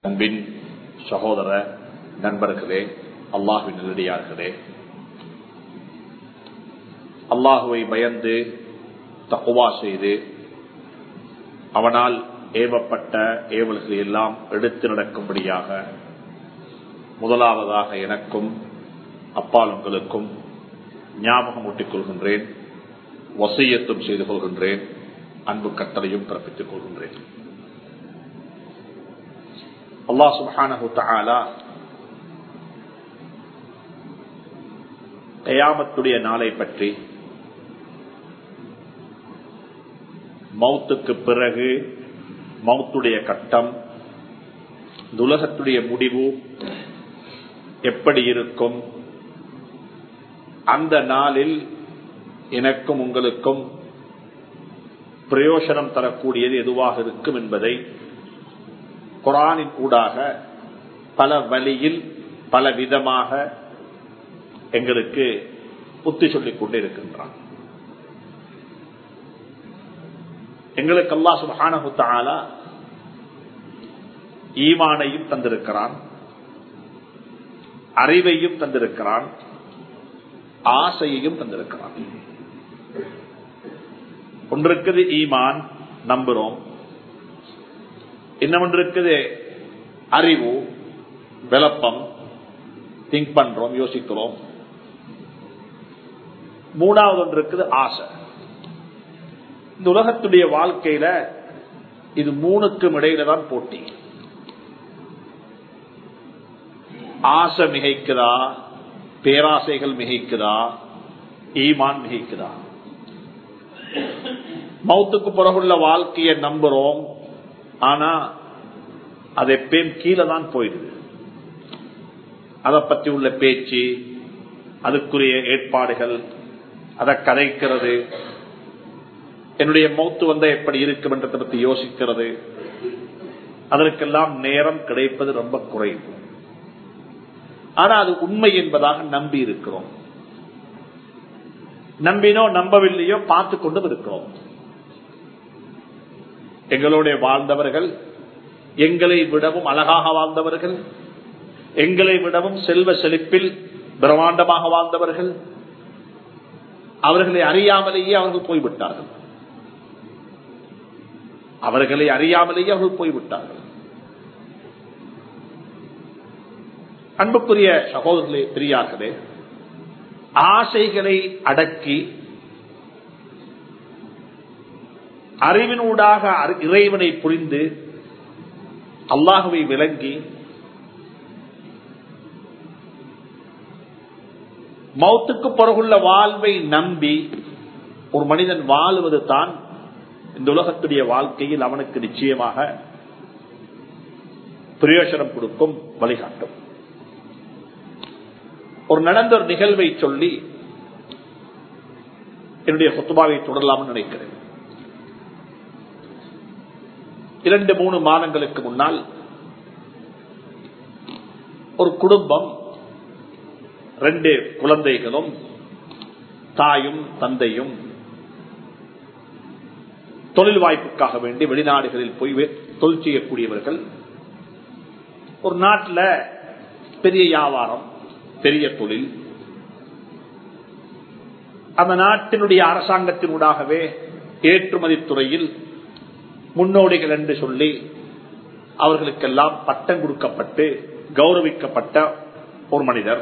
அன்பின் சகோதர நண்பர்களே அல்லாஹுவின் நல்லடியார்களே அல்லாஹுவை பயந்து தக்குவா செய்து அவனால் ஏவப்பட்ட ஏவல்களை எல்லாம் எடுத்து நடக்கும்படியாக முதலாவதாக எனக்கும் அப்பால் உங்களுக்கும் ஞாபகம் ஊட்டிக் கொள்கின்றேன் வசையத்தும் செய்து கொள்கின்றேன் அன்பு கட்டளையும் பிறப்பித்துக் கொள்கின்றேன் அல்லா சுபானு தாலா கயாமத்துடைய நாளை பற்றி மௌத்துக்கு பிறகு மௌத்துடைய கட்டம் உலகத்துடைய முடிவு எப்படி இருக்கும் அந்த நாளில் எனக்கும் உங்களுக்கும் பிரயோசனம் தரக்கூடியது எதுவாக இருக்கும் என்பதை குரானின் ஊடாக பல வழியில் பல விதமாக எங்களுக்கு புத்தி சொல்லிக் கொண்டு இருக்கின்றான் எங்களுக்கு அல்லா சுபானகுத்தாலா ஈமானையும் தந்திருக்கிறான் அறிவையும் தந்திருக்கிறான் ஆசையையும் தந்திருக்கிறான் ஒன்றிருக்குது ஈமான் நம்புறோம் இன்னொன்று இருக்குது அறிவு விளப்பம் திங்க் பண்றோம் யோசிக்கிறோம் மூணாவது ஒன்று இருக்குது ஆசை இந்த உலகத்துடைய வாழ்க்கையில இது மூணுக்கும் இடையில தான் போட்டி ஆசை மிகைக்குதா பேராசைகள் மிகைக்குதா ஈமான் மிகைக்குதா மௌத்துக்கு பிறகுள்ள வாழ்க்கையை நம்புறோம் ஆனா அது எப்பயும் கீழே தான் போயிடுது அதை பற்றி உள்ள பேச்சு அதுக்குரிய ஏற்பாடுகள் அதை கதைக்கிறது என்னுடைய மௌத்து வந்த எப்படி இருக்கும் என்றதை பற்றி யோசிக்கிறது அதற்கெல்லாம் நேரம் கிடைப்பது ரொம்ப குறைவு ஆனா அது உண்மை என்பதாக நம்பி இருக்கிறோம் நம்பினோ நம்பவில்லையோ பார்த்து கொண்டும் இருக்கிறோம் எங்களோட வாழ்ந்தவர்கள் எங்களை விடவும் அழகாக வாழ்ந்தவர்கள் எங்களை விடவும் செல்வ செழிப்பில் பிரம்மாண்டமாக வாழ்ந்தவர்கள் அவர்களை அறியாமலேயே அவர்கள் போய்விட்டார்கள் அவர்களை அறியாமலேயே அவர்கள் போய்விட்டார்கள் அன்புக்குரிய சகோதரர்களே பெரியார்களே ஆசைகளை அடக்கி அறிவினூடாக இறைவனை புரிந்து அல்லாஹுவை விளங்கி மௌத்துக்கு பிறகுள்ள வாழ்வை நம்பி ஒரு மனிதன் வாழுவது தான் இந்த உலகத்துடைய வாழ்க்கையில் அவனுக்கு நிச்சயமாக பிரயோஜனம் கொடுக்கும் வழிகாட்டும் ஒரு நடந்த ஒரு நிகழ்வை சொல்லி என்னுடைய சொத்துபாவை தொடரலாம்னு நினைக்கிறேன் இரண்டு மூணு மாதங்களுக்கு முன்னால் ஒரு குடும்பம் ரெண்டு குழந்தைகளும் தாயும் தந்தையும் தொழில் வாய்ப்புக்காக வேண்டி வெளிநாடுகளில் போய் தொழில் செய்யக்கூடியவர்கள் ஒரு நாட்டில் பெரிய வியாபாரம் பெரிய தொழில் அந்த நாட்டினுடைய அரசாங்கத்தினூடாகவே ஏற்றுமதி துறையில் முன்னோடிகள் என்று சொல்லி அவர்களுக்கெல்லாம் பட்டம் கொடுக்கப்பட்டு கௌரவிக்கப்பட்ட ஒரு மனிதர்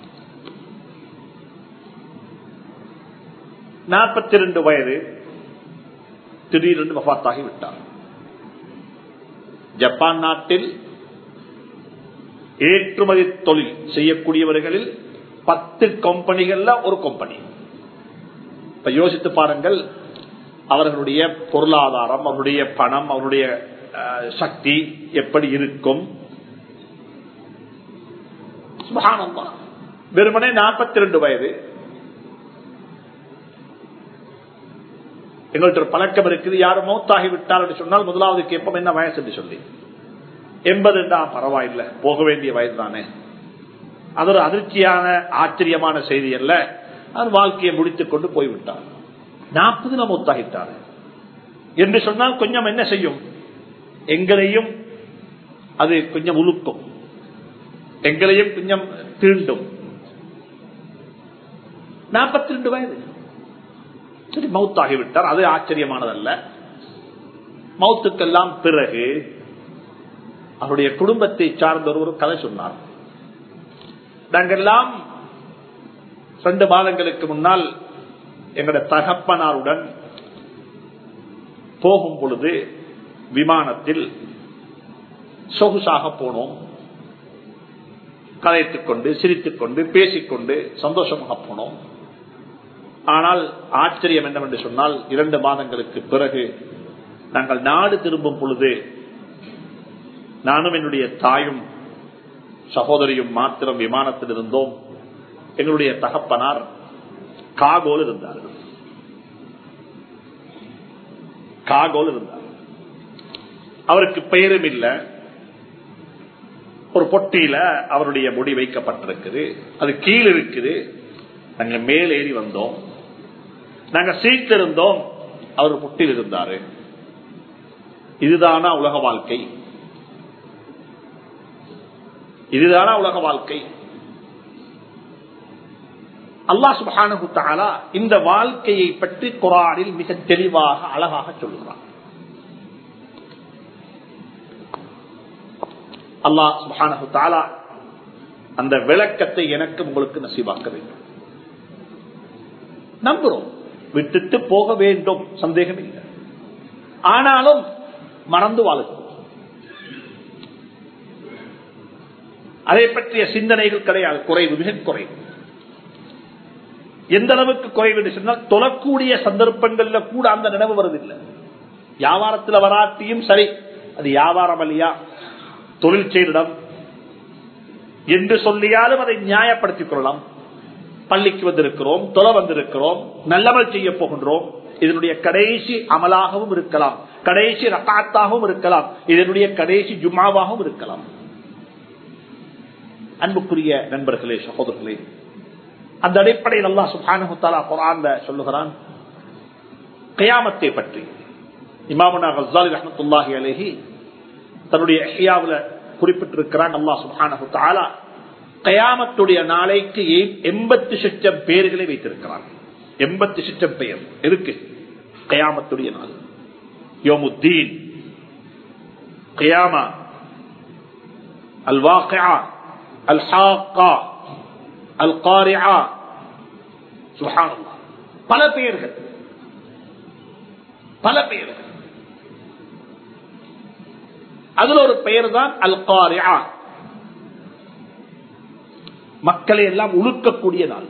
நாற்பத்தி இரண்டு வயது திடீரென்று மபாத்தாகி விட்டார் ஜப்பான் நாட்டில் ஏற்றுமதி தொழில் செய்யக்கூடியவர்களில் பத்து கம்பெனிகள்ல ஒரு கம்பெனி இப்ப யோசித்து பாருங்கள் அவர்களுடைய பொருளாதாரம் அவருடைய பணம் அவருடைய சக்தி எப்படி இருக்கும் வெறுமனே நாற்பத்தி ரெண்டு வயது எங்கள்கிட்ட ஒரு பழக்கம் இருக்குது யாரும் மௌத்தாகி விட்டார் என்று சொன்னால் முதலாவது கேட்போம் என்ன வயசு என்று சொல்லி எண்பது தான் பரவாயில்லை போக வேண்டிய வயது தானே அது ஒரு அதிர்ச்சியான ஆச்சரியமான செய்தி அல்ல அவர் வாழ்க்கையை முடித்துக் கொண்டு போய்விட்டார் நாற்பதுல மௌத்தாகிட்டார் என்று சொன்னால் கொஞ்சம் என்ன செய்யும் எங்களையும் அது கொஞ்சம் உழுக்கும் எங்களையும் கொஞ்சம் தீண்டும் நாற்பத்தி ரெண்டு வயது சரி மவுத்தாகிவிட்டார் அது ஆச்சரியமானதல்ல மவுத்துக்கெல்லாம் பிறகு அவருடைய குடும்பத்தை சார்ந்த ஒரு கதை சொன்னார் நாங்கெல்லாம் ரெண்டு மாதங்களுக்கு முன்னால் எங்களுடைய தகப்பனாருடன் போகும் பொழுது விமானத்தில் சொகுசாக போனோம் கதைத்துக் கொண்டு சிரித்துக் கொண்டு பேசிக்கொண்டு சந்தோஷமாக போனோம் ஆனால் ஆச்சரியம் என்னவென்று சொன்னால் இரண்டு மாதங்களுக்கு பிறகு நாங்கள் நாடு திரும்பும் பொழுது நானும் என்னுடைய தாயும் சகோதரியும் மாத்திரம் விமானத்தில் இருந்தோம் எங்களுடைய தகப்பனார் காகோல் இருந்தார் காகோல் இருந்தார் அவருக்கு பெயரும் இல்லை ஒரு பொட்டியில அவருடைய முடி வைக்கப்பட்டிருக்குது அது கீழ் இருக்குது நாங்க மேல் ஏறி வந்தோம் நாங்க சீட் இருந்தோம் அவர் பொட்டியில் இருந்தாரு இதுதானா உலக வாழ்க்கை இதுதானா உலக வாழ்க்கை அல்லா சுபானு தாலா இந்த வாழ்க்கையை பற்றி குரானில் மிக தெளிவாக அழகாக சொல்லுகிறான் அல்லா சுபானு தாலா அந்த விளக்கத்தை எனக்கு உங்களுக்கு நசீவாக்க வேண்டும் நம்புறோம் விட்டுட்டு போக வேண்டும் சந்தேகம் இல்லை ஆனாலும் மறந்து வாழுகிறோம் அதை பற்றிய சிந்தனைகள் கிடையாது குறைவு மிக குறைவு எந்த அளவுக்கு குறைவு என்று சொன்னால் தொழக்கூடிய சந்தர்ப்பங்கள்ல கூட அந்த நினைவு வருவதில்லை வியாபாரத்தில் வராட்டியும் சரி அது வியாபாரம் இல்லையா தொழில் செய்திடம் என்று சொல்லியாலும் அதை நியாயப்படுத்திக் கொள்ளலாம் பள்ளிக்கு வந்திருக்கிறோம் தொலை வந்திருக்கிறோம் நல்லமல் செய்ய போகின்றோம் இதனுடைய கடைசி அமலாகவும் இருக்கலாம் கடைசி ரக்காத்தாகவும் இருக்கலாம் இதனுடைய கடைசி ஜுமாவாகவும் இருக்கலாம் அன்புக்குரிய நண்பர்களே சகோதரர்களே அந்த அடிப்படையில் அல்லா சுபானுத்தாலா குரான்ல சொல்லுகிறான் கயாமத்தை பற்றி இமாமுனா ஹசாலி ரஹமத்துல்லாஹி அலேஹி தன்னுடைய ஹியாவில் குறிப்பிட்டிருக்கிறான் அல்லா சுபானு தாலா கயாமத்துடைய நாளைக்கு எண்பத்தி லட்சம் பெயர்களை வைத்திருக்கிறான் எண்பத்தி லட்சம் பெயர் இருக்கு கயாமத்துடைய நாள் யோமுத்தீன் கயாமா அல் வாக்கியா அல் ஹாக்கா அல் காரியா சுஹானல்லா பல பெயர்கள் பல பெயர்கள் அதுல ஒரு பெயர் தான் அல் காரியா மக்களை எல்லாம் உழுக்கக்கூடிய நாள்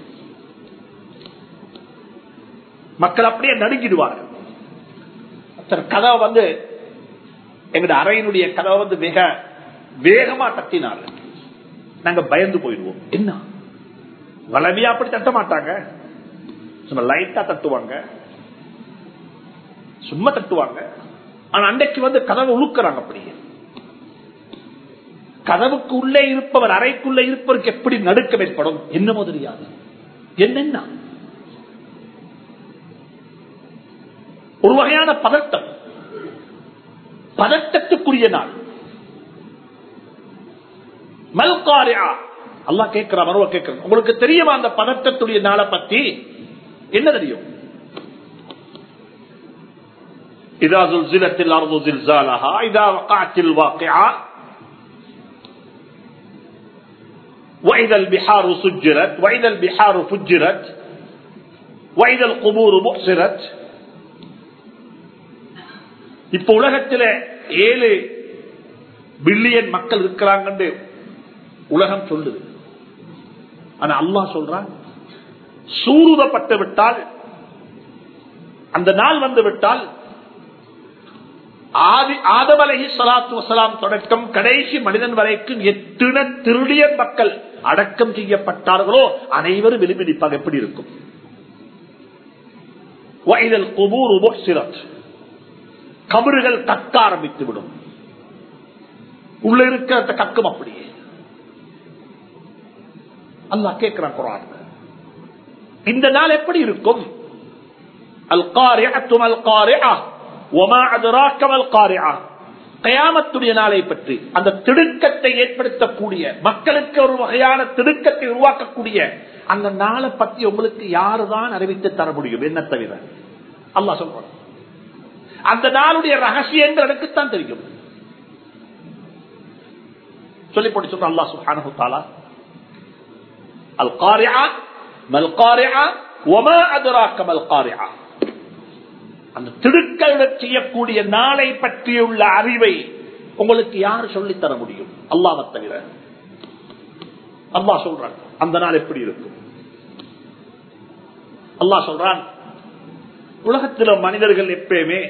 மக்கள் அப்படியே நடுங்கிடுவார்கள் கதவை வந்து எங்களுடைய அறையினுடைய கதவை வந்து மிக வேகமா தட்டினார்கள் நாங்க பயந்து போயிடுவோம் என்ன வளமையா அப்படி தட்ட மாட்டாங்க சும்மா லைட்டா தட்டுவாங்க சும்மா தட்டுவாங்க ஆனா அன்றைக்கு வந்து கதவை உழுக்கிறாங்க அப்படியே கதவுக்கு உள்ளே இருப்பவர் அறைக்குள்ளே இருப்பவருக்கு எப்படி நடுக்கம் ஏற்படும் என்னமோ தெரியாது என்னென்ன ஒரு வகையான பதட்டம் பதட்டத்துக்குரிய நாள் மல்காரியா அல்லா கேட்கிற மருவ கேட்கிற உங்களுக்கு தெரியுமா அந்த பதட்டத்துடைய நாளை பத்தி என்ன தெரியும் إذا زلزلت الأرض زلزالها إذا وقعت الواقعة وإذا البحار سجرت وإذا البحار فجرت وإذا القبور بؤسرت இப்ப உலகத்தில் ஏழு பில்லியன் மக்கள் இருக்கிறாங்க உலகம் சொல்லுது ஆனா அல்லா சொல்றான் சூருதப்பட்டு விட்டால் அந்த நாள் வந்து விட்டால் ஆதி ஆதமலகி சலாத்து வசலாம் தொடக்கம் கடைசி மனிதன் வரைக்கும் எத்தனை திருளியன் மக்கள் அடக்கம் செய்யப்பட்டார்களோ அனைவரும் விரும்பிப்பாங்க எப்படி இருக்கும் கபறுகள் கக்க ஆரம்பித்து விடும் உள்ள இருக்கிற கக்கும் அப்படியே அல்லா கேட்கிறான் குரான் இந்த நாள் எப்படி இருக்கும் அல் காரியா தும் அல் காரியா ஒமா அதுராக்கமல் காரியா கயாமத்துடைய நாளை பற்றி அந்த திடுக்கத்தை ஏற்படுத்தக்கூடிய மக்களுக்கு ஒரு வகையான திடுக்கத்தை உருவாக்கக்கூடிய அந்த நாளை பற்றி உங்களுக்கு யாருதான் அறிவித்து தர முடியும் என்ன தவிர அல்லா சொல்றான் அந்த நாளுடைய ரகசியங்கள் எனக்குத்தான் தெரியும் சொல்லி போட்டு சொல்ற அல்லா சுஹானு தாலா அல் காரியா மல் காரியா ஒமா அதுராக்க மல் காரியா அந்த திடுக்களுடன் செய்யக்கூடிய நாளை பற்றியுள்ள அறிவை உங்களுக்கு யாரு சொல்லித்தர முடியும் அல்லாவை தவிர அல்லா சொல்றான் அந்த நாள் எப்படி இருக்கும் அல்லா சொல்றான் உலகத்தில் மனிதர்கள் எப்பயுமே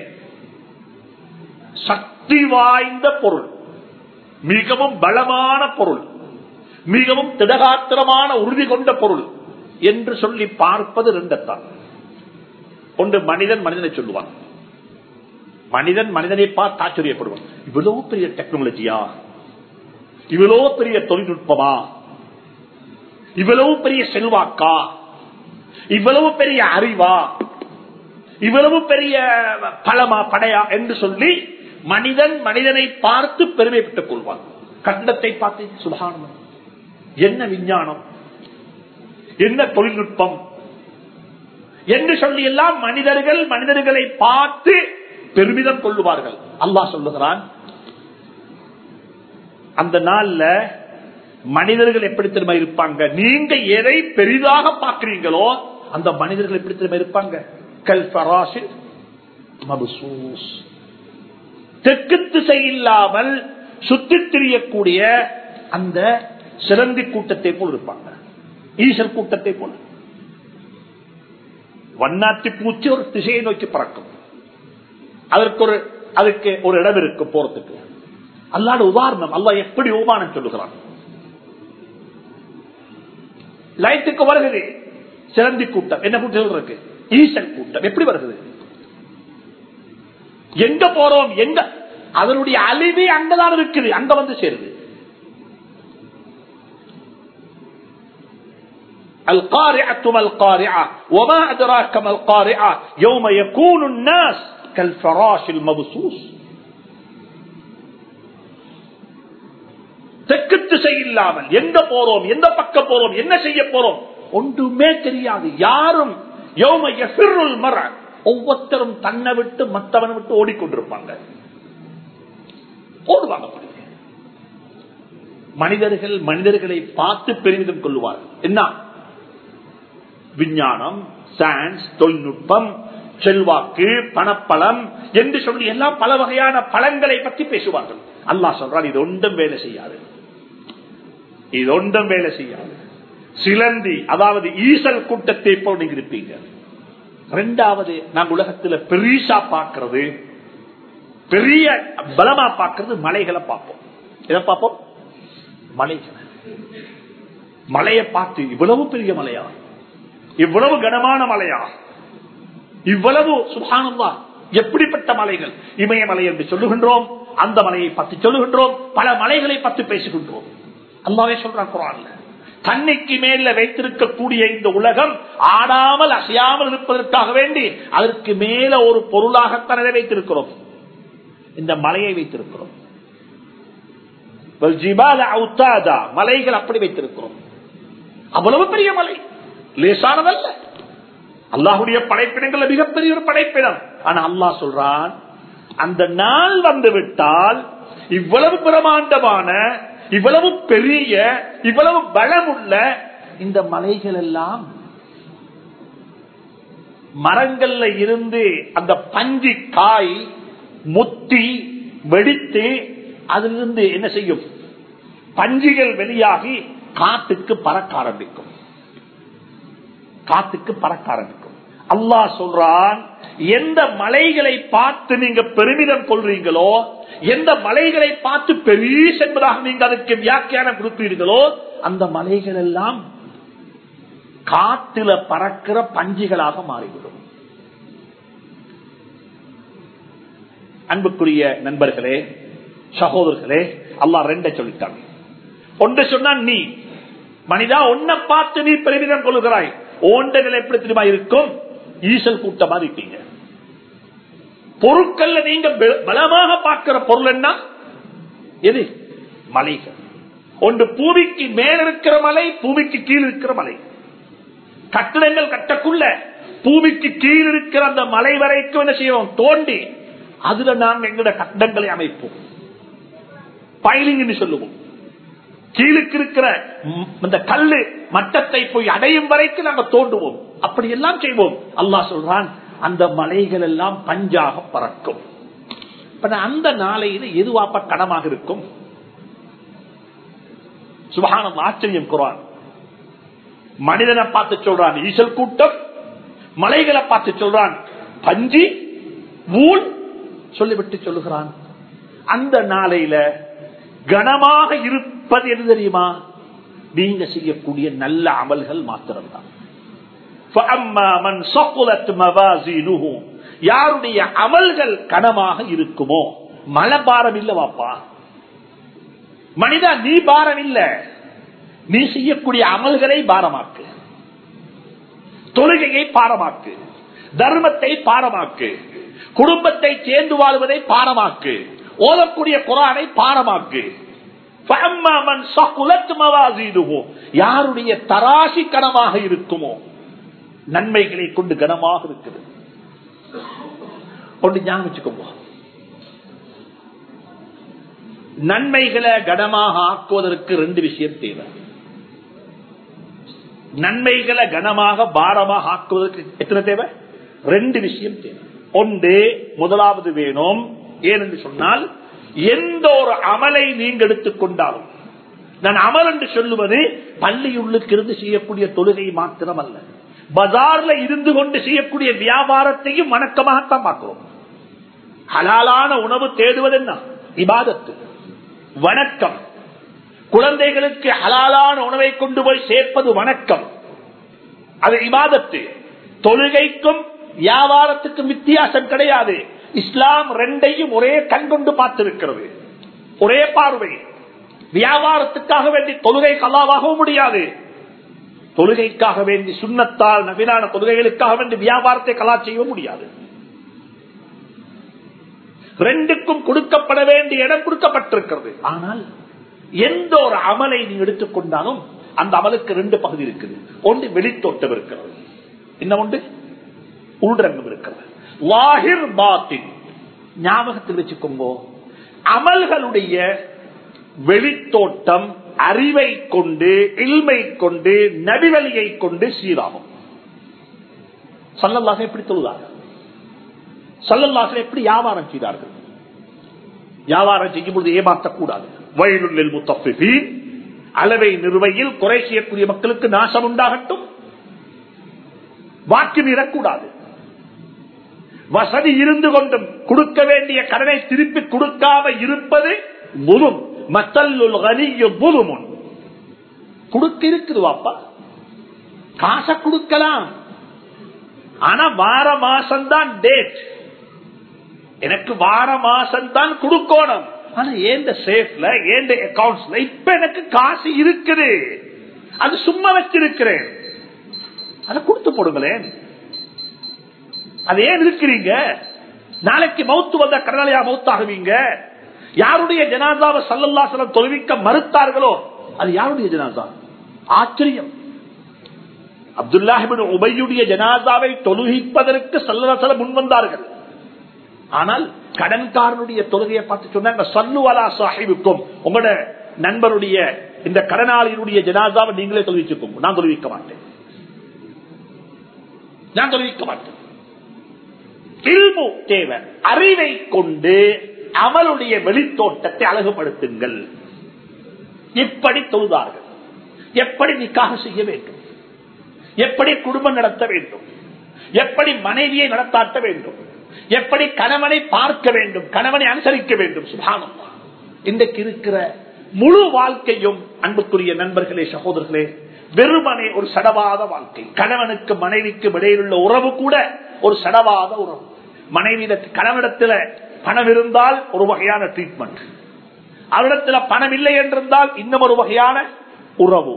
சக்தி வாய்ந்த பொருள் மிகவும் பலமான பொருள் மிகவும் திடகாத்திரமான உறுதி கொண்ட பொருள் என்று சொல்லி பார்ப்பது ரெண்டத்தான் ஒன்று மனிதன் மனிதனை சொல்லுவான் மனிதன் மனிதனை பார்த்து ஆச்சரியப்படுவான் இவ்வளவு பெரிய டெக்னாலஜியா இவ்வளவு பெரிய தொழில்நுட்பமா இவ்வளவு பெரிய செல்வாக்கா இவ்வளவு பெரிய அறிவா இவ்வளவு பெரிய பலமா படையா என்று சொல்லி மனிதன் மனிதனை பார்த்து பெருமைப்பட்டுக் கொள்வான் கட்டடத்தை பார்த்து சுபானம் என்ன விஞ்ஞானம் என்ன தொழில்நுட்பம் என்று சொல்லி எல்லாம் மனிதர்கள் மனிதர்களை பார்த்து பெருமிதம் கொள்ளுவார்கள் அல்லாஹ் சொல்லுகிறான் அந்த நாள்ல மனிதர்கள் எப்படி திரும்ப இருப்பாங்க நீங்க எதை பெரிதாக பார்க்கிறீங்களோ அந்த மனிதர்கள் எப்படி திரும்ப இருப்பாங்க கல் பராசில் மபுசூஸ் தெற்கு திசை இல்லாமல் சுத்தி திரியக்கூடிய அந்த சிறந்தி கூட்டத்தை போல் இருப்பாங்க ஈசல் கூட்டத்தை போல் வண்ணாத்தி பூச்சி ஒரு திசையை நோக்கி பறக்கும் அதற்கு ஒரு அதுக்கு ஒரு இடம் இருக்கு போறதுக்கு அல்லாட உதாரணம் அல்லா எப்படி உபானம் சொல்லுகிறான் லைட்டுக்கு வருகிறது சிறந்தி கூட்டம் என்ன கூட்டம் சொல்றதுக்கு ஈசல் கூட்டம் எப்படி வருகிறது எங்க போறோம் எங்க அதனுடைய அழிவே அங்கதான் இருக்குது அங்க வந்து சேருது القارعة ما القارعة وما أدراك ما القارعة يوم يكون الناس كالفراش المبسوس தெற்கு திசை இல்லாமல் எங்க போறோம் எந்த பக்கம் போறோம் என்ன செய்ய போறோம் ஒன்றுமே தெரியாது யாரும் யோம எசிறுள் மர ஒவ்வொருத்தரும் தன்னை விட்டு மற்றவனை விட்டு ஓடிக்கொண்டிருப்பாங்க ஓடுவாங்க மனிதர்கள் மனிதர்களை பார்த்து பெருமிதம் கொள்ளுவார்கள் என்ன விஞ்ஞானம் சயின்ஸ் தொழில்நுட்பம் செல்வாக்கு பணப்பலம் என்று சொல்லி எல்லாம் பல வகையான பலன்களை பற்றி பேசுவார்கள் அல்லாஹ் சொல்றான் இது ஒன்றும் வேலை செய்யாது இது ஒன்றும் வேலை செய்யாது சிலந்தி அதாவது ஈசல் கூட்டத்தை போல் நீங்க இருப்பீங்க ரெண்டாவது நாம் உலகத்துல பெரிசா பார்க்கிறது பெரிய பலமா பார்க்கிறது மலைகளை பார்ப்போம் எதை பார்ப்போம் மலைகளை மலையை பார்த்து இவ்வளவு பெரிய மலையா இவ்வளவு கனமான மலையா இவ்வளவு சுகானம்வா எப்படிப்பட்ட மலைகள் இமயமலை என்று சொல்லுகின்றோம் அந்த மலையை பற்றி சொல்லுகின்றோம் பல மலைகளை பற்றி பேசுகின்றோம் அல்லாவே சொல்றான் குரான்ல தன்னைக்கு மேல வைத்திருக்கக்கூடிய இந்த உலகம் ஆடாமல் அசையாமல் இருப்பதற்காக வேண்டி அதற்கு மேல ஒரு பொருளாகத்தான் வைத்திருக்கிறோம் இந்த மலையை வைத்திருக்கிறோம் மலைகள் அப்படி வைத்திருக்கிறோம் அவ்வளவு பெரிய மலை லேசானதல்ல அல்லாஹுடைய படைப்பினங்கள் மிகப்பெரிய ஒரு படைப்பினம் ஆனா அல்லாஹ் சொல்றான் அந்த நாள் வந்து விட்டால் இவ்வளவு பிரமாண்டமான இவ்வளவு பெரிய இவ்வளவு பலமுள்ள இந்த மலைகள் எல்லாம் மரங்கள்ல இருந்து அந்த பஞ்சு காய் முத்தி வெடித்து அதிலிருந்து என்ன செய்யும் பஞ்சுகள் வெளியாகி காட்டுக்கு பறக்க ஆரம்பிக்கும் காத்துக்கு பறக்க ஆரம்பிக்கும் அல்லாஹ் சொல்றான் எந்த மலைகளை பார்த்து நீங்க பெருமிதம் கொள்றீங்களோ எந்த மலைகளை பார்த்து பெரிய என்பதாக நீங்க அதுக்கு வியாக்கியானம் கொடுப்பீர்களோ அந்த மலைகள் எல்லாம் காட்டுல பறக்கிற பஞ்சுகளாக மாறிவிடும் அன்புக்குரிய நண்பர்களே சகோதரர்களே அல்லா ரெண்ட சொல்லிட்டான் ஒன்று சொன்னான் நீ மனிதா ஒன்ன பார்த்து நீ பெருமிதம் கொள்கிறாய் ஓண்ட நிலை எப்படி தெரியுமா இருக்கும் ஈசல் கூட்டமா இருப்பீங்க பொருட்கள்ல நீங்க பல- பலமாக பார்க்கிற பொருள் என்ன எது மலைகள் ஒன்று பூமிக்கு மேல் இருக்கிற மலை பூமிக்கு கீழ் இருக்கிற மலை கட்டிடங்கள் கட்டக்குள்ள பூமிக்கு கீழ் இருக்கிற அந்த மலை வரைக்கும் என்ன செய்வோம் தோண்டி அதுல நாங்க எங்களோட கட்டடங்களை அமைப்போம் பைலிங் என்று சொல்லுவோம் கீழுக்கு இருக்கிற ம், இந்த கல்லு மட்டத்தை போய் அடையும் வரைக்கும் நாங்க தோண்டுவோம் அப்படி எல்லாம் செய்வோம் அல்லாஹ் சொல்றான் அந்த மலைகள் எல்லாம் பஞ்சாக பறக்கும் இப்ப நான் அந்த நாளையில எதுவாப்ப கடமாக இருக்கும் சுபகானம் ஆச்சரியம் குரான் மனிதனை பார்த்து சொல்றான் ஈசல் கூட்டம் மலைகளை பார்த்து சொல்றான் பஞ்சி ஊல் சொல்லிவிட்டு சொல்லுகிறான் அந்த நாளையில கனமாக இருப்பது எது தெரியுமா நீங்க செய்யக்கூடிய நல்ல அமல்கள் மாத்திரம்தான் فَأَمَّا مَنْ ثَقُلَتْ مَوَازِينُهُ யாருடைய அமல்கள் கனமாக இருக்குமோ மலை பாரம் இல்ல வாப்பா மனிதா நீ பாரம் இல்ல நீ செய்யக்கூடிய அமல்களை பாரமாக்கு தொழுகையை பாரமாக்கு தர்மத்தை பாரமாக்கு குடும்பத்தை சேர்ந்து வாழ்வதை பாரமாக்கு ஓதக்கூடிய குரானை பாரமாக்கு فَأَمَّا مَنْ ثَقُلَتْ مَوَازِينُهُ யாருடைய தராசி கனமாக இருக்குமோ நன்மைகளை கொண்டு கனமாக இருக்குது ஒன்று ஞாபகம் வச்சுக்கோங்க நன்மைகளை கனமாக ஆக்குவதற்கு ரெண்டு விஷயம் தேவை நன்மைகளை கனமாக பாரமாக ஆக்குவதற்கு எத்தனை தேவை ரெண்டு விஷயம் தேவை ஒன்று முதலாவது வேணும் ஏனென்று சொன்னால் எந்த ஒரு அமலை நீங்க எடுத்துக்கொண்டாலும் நான் அமல் என்று சொல்லுவது பள்ளியுள்ளுக்கு இருந்து செய்யக்கூடிய தொழுகை மாத்திரம் அல்ல பஜார்ல இருந்து கொண்டு செய்யக்கூடிய வியாபாரத்தையும் வணக்கமாகத்தான் பார்க்கிறோம் ஹலாலான உணவு தேடுவது என்ன இபாதத்து வணக்கம் குழந்தைகளுக்கு ஹலாலான உணவை கொண்டு போய் சேர்ப்பது வணக்கம் அது இபாதத்து தொழுகைக்கும் வியாபாரத்துக்கும் வித்தியாசம் கிடையாது இஸ்லாம் ரெண்டையும் ஒரே கண் கொண்டு பார்த்திருக்கிறது ஒரே பார்வை வியாபாரத்துக்காக வேண்டி தொழுகை கலாவாகவும் முடியாது தொழுகைக்காக வேண்டி சுண்ணத்தால் நவீனான தொழுகைகளுக்காக வேண்டி வியாபாரத்தை கலா செய்ய முடியாது ரெண்டுக்கும் கொடுக்கப்பட வேண்டிய இடம் கொடுக்கப்பட்டிருக்கிறது ஆனால் எந்த ஒரு அமலை நீ எடுத்துக்கொண்டாலும் அந்த அமலுக்கு ரெண்டு பகுதி இருக்குது ஒன்று வெளித்தோட்டம் இருக்கிறது இன்னும் ஒன்று உள்ரங்கம் இருக்கிறது வாஹிர் பாத்தின் ஞாபகத்தில் வச்சுக்கோங்க அமல்களுடைய வெளித்தோட்டம் அறிவை கொண்டு இல்மை கொண்டு நபிவழியை கொண்டு சீராகும் சல்லல்லாக எப்படி தொழுதார்கள் சல்லல்லாக எப்படி வியாபாரம் செய்தார்கள் வியாபாரம் செய்யும் பொழுது ஏமாற்றக்கூடாது வயலுள்ளில் முத்தப்பி அளவை நிறுவையில் குறை செய்யக்கூடிய மக்களுக்கு நாசம் உண்டாகட்டும் வாக்கு மீறக்கூடாது வசதி இருந்து கொண்டும் கொடுக்க வேண்டிய கடனை திருப்பி கொடுக்காம இருப்பது முதும் மத்தல்லுல் கனிய முதுமுன் கொடுக்க இருக்குது வாப்பா காசை கொடுக்கலாம் ஆனா வார மாசம்தான் டேட் எனக்கு வார மாசம் தான் கொடுக்கணும் ஆனா ஏந்த சேஃப்ல ஏந்த அக்கௌண்ட்ஸ்ல இப்ப எனக்கு காசு இருக்குது அது சும்மா வச்சிருக்கிறேன் அதை கொடுத்து போடுங்களேன் அது ஏன் இருக்கிறீங்க நாளைக்கு மௌத்து வந்த கடனாளியா மௌத்தாகுவீங்க யாருடைய ஜனாதாவை சல்லல்லாசலம் தொழுவிக்க மறுத்தார்களோ அது யாருடைய ஜனாதா ஆச்சரியம் அப்துல்லாஹிபின் உபையுடைய ஜனாதாவை தொழுகிப்பதற்கு சல்லல்லாசலம் முன் வந்தார்கள் ஆனால் கடன்காரனுடைய தொழுகையை பார்த்து சொன்னாங்க சல்லுவலா சாஹிபுக்கும் உங்களோட நண்பருடைய இந்த கடனாளியினுடைய ஜனாதாவை நீங்களே தொழுவிச்சுக்கோங்க நான் தொழுவிக்க மாட்டேன் நான் தொழுவிக்க மாட்டேன் இல்மு தேவை அறிவை கொண்டு அமலுடைய வெளித்தோட்டத்தை அழகுபடுத்துங்கள் எப்படி தொழுதார்கள் எப்படி நிக்காக செய்ய வேண்டும் எப்படி குடும்பம் நடத்த வேண்டும் எப்படி மனைவியை நடத்தாட்ட வேண்டும் எப்படி கணவனை பார்க்க வேண்டும் கணவனை அனுசரிக்க வேண்டும் சுபானம் இன்றைக்கு இருக்கிற முழு வாழ்க்கையும் அன்புக்குரிய நண்பர்களே சகோதரர்களே வெறுமனே ஒரு சடவாத வாழ்க்கை கணவனுக்கு மனைவிக்கு இடையிலுள்ள உறவு கூட ஒரு சடவாத உறவு மனைவி கணவனிடத்துல பணம் இருந்தால் ஒரு வகையான ட்ரீட்மெண்ட் அவரிடத்துல பணம் இல்லை என்றிருந்தால் இன்னும் ஒரு வகையான உறவு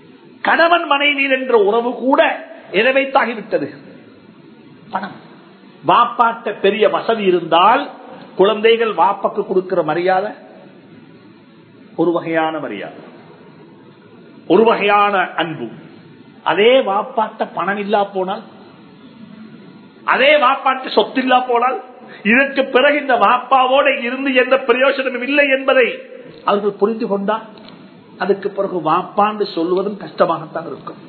கணவன் மனைவி என்ற உறவு கூட எதை வைத்தாகிவிட்டது பணம் வாப்பாட்ட பெரிய வசதி இருந்தால் குழந்தைகள் வாப்பாக்கு கொடுக்கிற மரியாதை ஒரு வகையான மரியாதை ஒரு வகையான அன்பு அதே வாப்பாட்ட பணம் இல்லா போனால் அதே வாப்பாட்டு சொத்து இல்லா போனால் இதற்கு பிறகு இந்த வாப்பாவோட இருந்து எந்த பிரயோஜனமும் இல்லை என்பதை அவர்கள் புரிந்து கொண்டா அதுக்கு பிறகு வாப்பாண்டு சொல்லுவதும் கஷ்டமாகத்தான் இருக்கும்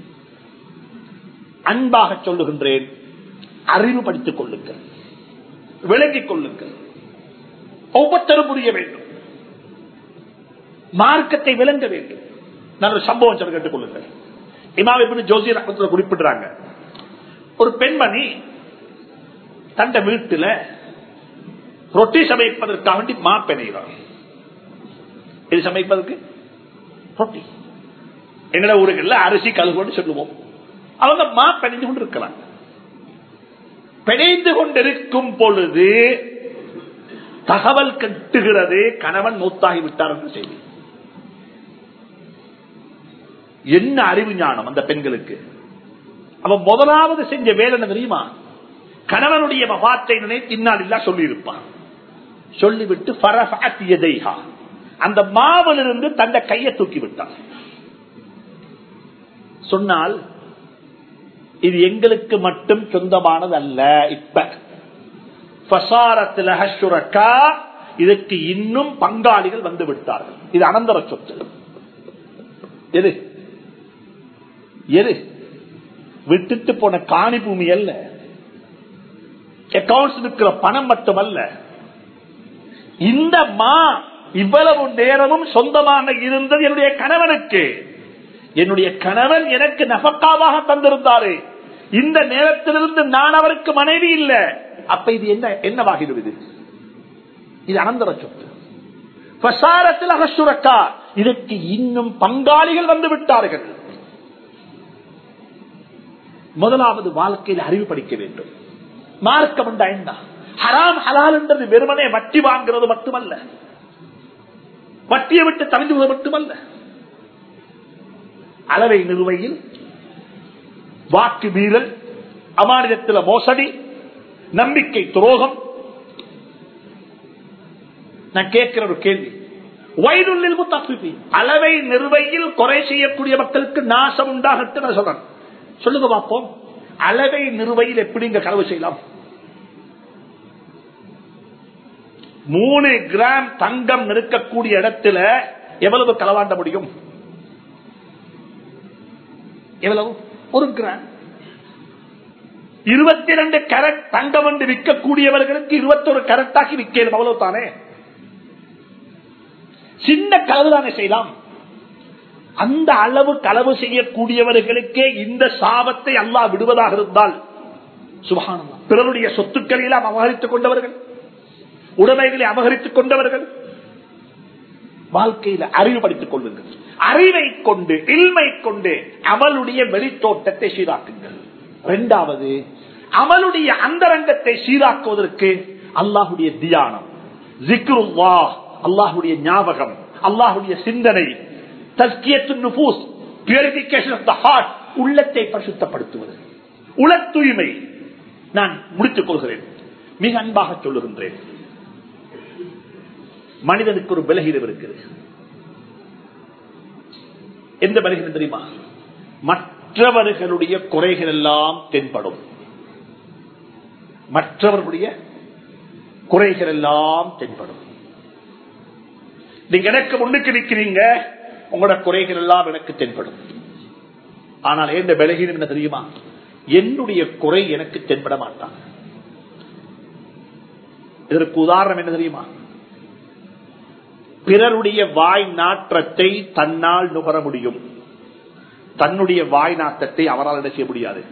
அன்பாக சொல்லுகின்றேன் அறிவுபடுத்திக் கொள்ளுங்கள் விளங்கிக் கொள்ளுங்கள் ஒவ்வொருத்தரும் புரிய வேண்டும் மார்க்கத்தை விளங்க வேண்டும் நான் ஒரு சம்பவம் சொல்ல கேட்டுக் கொள்ளுங்கள் இமாம் எப்படி ஜோசியர் ரஹ்மத்துல்லாஹி குறிப்பிடுறாங்க ஒரு பெண்மணி தந்த வீட்டுல ரொட்டி சமைப்பதற்காக வேண்டி மா பெணைகிறார் இது சமைப்பதற்கு ரொட்டி எங்கட ஊருகள்ல அரிசி கழுகுன்னு சொல்லுவோம் அவங்க மா பெணைந்து கொண்டு இருக்கிறாங்க பிணைந்து கொண்டிருக்கும் பொழுது தகவல் கட்டுகிறது கணவன் மூத்தாகி விட்டார் என்று செய்தி என்ன அறிவு ஞானம் அந்த பெண்களுக்கு அவன் முதலாவது செஞ்ச வேலை என்ன தெரியுமா கணவனுடைய மகாத்தை நினைத்து இன்னால் இல்லா சொல்லி இருப்பான் சொல்லிவிட்டு ஃபரஃபஅத் யதைஹா. அந்த மாவிலிருந்து தந்த கையை தூக்கி விட்டான் சொன்னால் இது எங்களுக்கு மட்டும் சொந்தமானது அல்ல இப்ப ஃபசாரத்தில் ஹஷ்ஷுரக்கா, இதற்கு இன்னும் பங்காளிகள் வந்து விட்டார்கள் இது அனந்தர சொத்து எது எது விட்டுட்டு போன காணி பூமி அல்ல அக்கௌண்ட்ஸ் இருக்கிற பணம் மட்டுமல்ல இந்த மா இவ்வளவு நேரமும் சொந்தமாக இருந்தது என்னுடைய கணவனுக்கு என்னுடைய கணவன் எனக்கு நபக்காவாக தந்திருந்தாரு இந்த நேரத்திலிருந்து நான் அவருக்கு மனைவி இல்ல அப்ப இது என்ன என்னவாகிடுவது இது அனந்தர சொத்து பிரசாரத்தில் அகசுரக்கா இதற்கு இன்னும் பங்காளிகள் வந்து விட்டார்கள் முதலாவது வாழ்க்கையில் அறிவு படிக்க வேண்டும் மார்க்கம் என்றா என்ன ஹராம் ஹலால் என்றது வெறுமனே வட்டி வாங்குறது மட்டுமல்ல வட்டியை விட்டு தவிர்த்து மட்டுமல்ல அளவை நிறுவையில் வாக்கு மீறல் அமானிதத்தில் மோசடி நம்பிக்கை துரோகம் நான் கேட்கிற ஒரு கேள்வி வயதுள்ளில் முத்தாஃபிபி அளவை நிறுவையில் குறை செய்யக்கூடிய மக்களுக்கு நாசம் உண்டாகட்டு நான் சொல்றேன் சொல்லுங்க பார்ப்போம் அளவை நிறுவையில் எப்படி இங்க களவு செய்யலாம் மூணு கிராம் தங்கம் நிற்கக்கூடிய இடத்துல எவ்வளவு களவாண்ட முடியும் எவ்வளவு ஒரு கிராம் இருபத்தி ரெண்டு கரட் தங்கம் என்று விற்கக்கூடியவர்களுக்கு இருபத்தொரு கரட்டாக்கி விற்கணும் அவ்வளவு தானே சின்ன களவு தானே செய்யலாம் அந்த அளவு களவு செய்யக்கூடியவர்களுக்கே இந்த சாபத்தை அல்லாஹ் விடுவதாக இருந்தால் சுபகானம் பிறருடைய சொத்துக்களை எல்லாம் அபகரித்துக் கொண்டவர்கள் உடைமைகளை அபகரித்துக் கொண்டவர்கள் வாழ்க்கையில அறிவுபடுத்திக் கொள்ளுங்கள் அறிவை கொண்டு இல்மை கொண்டு அமலுடைய வெளித்தோட்டத்தை சீராக்குங்கள் இரண்டாவது அமலுடைய அந்தரங்கத்தை சீராக்குவதற்கு அல்லாஹுடைய தியானம் ஜிக்ருல்லா அல்லாஹுடைய ஞாபகம் அல்லாஹுடைய சிந்தனை தஸ்கியத்து நுபூஸ் பியூரிபிகேஷன் ஆஃப் த ஹார்ட் உள்ளத்தை பரிசுத்தப்படுத்துவது உள தூய்மை நான் முடித்துக் கொள்கிறேன் மிக அன்பாக சொல்லுகின்றேன் மனிதனுக்கு ஒரு பலகீனம் இருக்கிறது எந்த பலகீனம் தெரியுமா மற்றவர்களுடைய குறைகள் எல்லாம் தென்படும் மற்றவர்களுடைய குறைகள் எல்லாம் தென்படும் நீங்க எனக்கு முன்னுக்கு நிற்கிறீங்க உங்களோட குறைகள் எல்லாம் எனக்கு தென்படும் ஆனால் எந்த பலகீனம் என்ன தெரியுமா என்னுடைய குறை எனக்கு தென்பட மாட்டான் இதற்கு உதாரணம் என்ன தெரியுமா பிறருடைய வாய் நாற்றத்தை தன்னால் நுகர முடியும் தன்னுடைய வாய் நாட்டத்தை அவரால் என்ன செய்ய முடியாது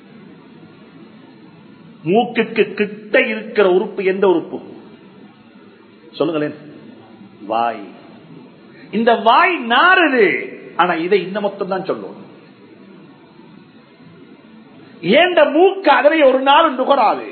மூக்குக்கு கிட்ட இருக்கிற உறுப்பு எந்த உறுப்பு சொல்லுங்களேன் வாய் இந்த வாய் நாறுது ஆனா இதை இந்த மொத்தம் தான் சொல்லும் ஏண்ட மூக்கு அதனை ஒரு நாள் நுகராது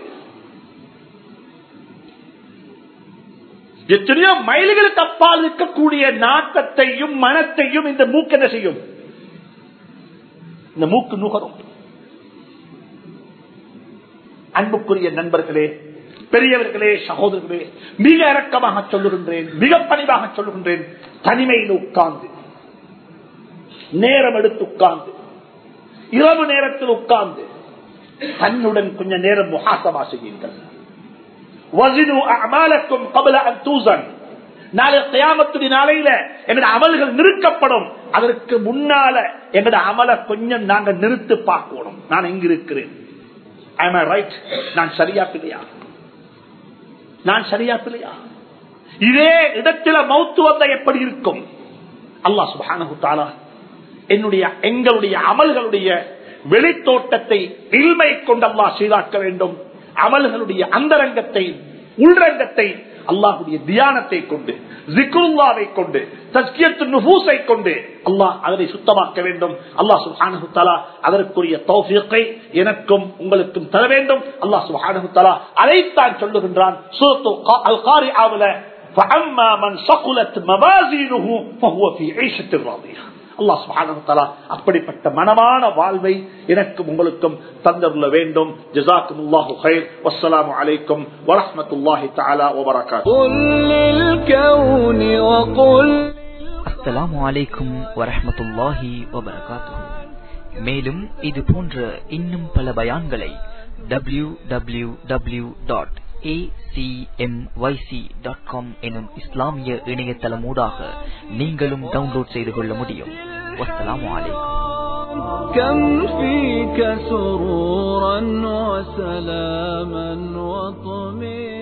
எத்தனையோ மைல்களுக்கு அப்பால் இருக்கக்கூடிய நாட்டத்தையும் மனத்தையும் இந்த மூக்கு என்ன செய்யும் இந்த மூக்கு நுகரும் அன்புக்குரிய நண்பர்களே பெரியவர்களே சகோதரர்களே மிக இறக்கமாக சொல்லுகின்றேன் மிக பணிவாக சொல்லுகின்றேன் தனிமையில் உட்கார்ந்து நேரம் எடுத்து உட்கார்ந்து இரவு நேரத்தில் உட்கார்ந்து தன்னுடன் கொஞ்ச நேரம் முகாசமா செய்யுங்கள் வசினு அமாலக்கும் கபல அந்தூசன் நாளை கயாமத்துடைய நாளையில எங்கட அமல்கள் நிறுக்கப்படும் அதற்கு முன்னால எங்கட அமல கொஞ்சம் நாங்க நிறுத்து பார்க்கணும் நான் எங்க இருக்கிறேன் ரைட் நான் சரியா பிள்ளையா நான் சரியா பிள்ளையா இதே இடத்துல மௌத்து வந்த எப்படி இருக்கும் அல்லாஹ் சுபானு தாலா என்னுடைய எங்களுடைய அமல்களுடைய வெளித்தோட்டத்தை இல்மை கொண்டு அல்லாஹ் சீராக்க வேண்டும் அமல்களுடைய அந்தரங்கத்தை உள்ரங்கத்தை அல்லாஹுடைய தியானத்தை கொண்டு ஜிக்ருல்லாவை கொண்டு தஸ்கியத்து நுபூசை கொண்டு அல்லாஹ் அதனை சுத்தமாக்க வேண்டும் அல்லாஹ் சுஹானு தலா அதற்குரிய தௌஃபியத்தை எனக்கும் உங்களுக்கும் தர வேண்டும் அல்லாஹ் சுஹானு தலா அதைத்தான் சொல்லுகின்றான் அல் காரி ஆவல فأما من ثقلت موازينه فهو في عيشة راضية அல்லாஹ் சுப்ஹானஹு தஆலா அப்படிப்பட்ட மனமான வாழ்வை எனக்கும் உங்களுக்கும் தந்தருள வேண்டும் ஜஸாக்குமுல்லாஹு கைர் வஸ்ஸலாமு அலைக்கும் வரஹ்மத்துல்லாஹி தஆலா வபரகாத்துஹு قل للكون وقل அஸ்ஸலாமு அலைக்கும் வரஹ்மத்துல்லாஹி வபரகாத்துஹு மேலும் இது போன்ற இன்னும் பல பயான்களை டபிள்யூ டபிள்யூ டபிள்யூ டாட் எனும் இஸ்லாமிய இணையதளமூடாக நீங்களும் டவுன்லோட் செய்து கொள்ள முடியும் வஸ்ஸலாமு அலைக்கும் كم فيك سرورا وسلاما وطمئنا